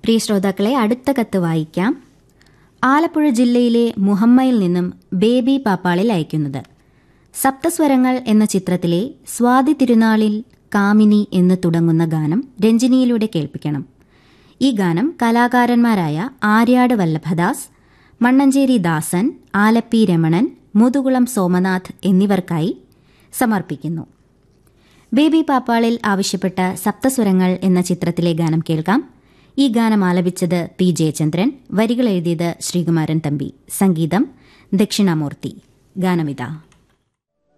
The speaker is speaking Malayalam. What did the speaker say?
പ്രിയ ശ്രോതാക്കളെ അടുത്ത കത്ത് വായിക്കാം ആലപ്പുഴ ജില്ലയിലെ മുഹമ്മയിൽ നിന്നും ബേബി പാപ്പാളിൽ അയക്കുന്നത് സപ്തസ്വരങ്ങൾ എന്ന ചിത്രത്തിലെ സ്വാതി തിരുനാളിൽ കാമിനി എന്ന് തുടങ്ങുന്ന ഗാനം രഞ്ജിനിയിലൂടെ കേൾപ്പിക്കണം ഈ ഗാനം കലാകാരന്മാരായ ആര്യാട് വല്ലഭദാസ് മണ്ണഞ്ചേരി ദാസൻ ആലപ്പി രമണൻ മുതുകുളം സോമനാഥ് എന്നിവർക്കായി സമർപ്പിക്കുന്നു ബേബി പാപ്പാളിൽ ആവശ്യപ്പെട്ട സപ്തസ്വരങ്ങൾ എന്ന ചിത്രത്തിലെ ഗാനം കേൾക്കാം ഈ ഗാനം ആലപിച്ചത് പി ജയചന്ദ്രൻ വരികൾ എഴുതിയത് ശ്രീകുമാരൻ തമ്പി സംഗീതം ദക്ഷിണാമൂർത്തി ഗാനമിതാ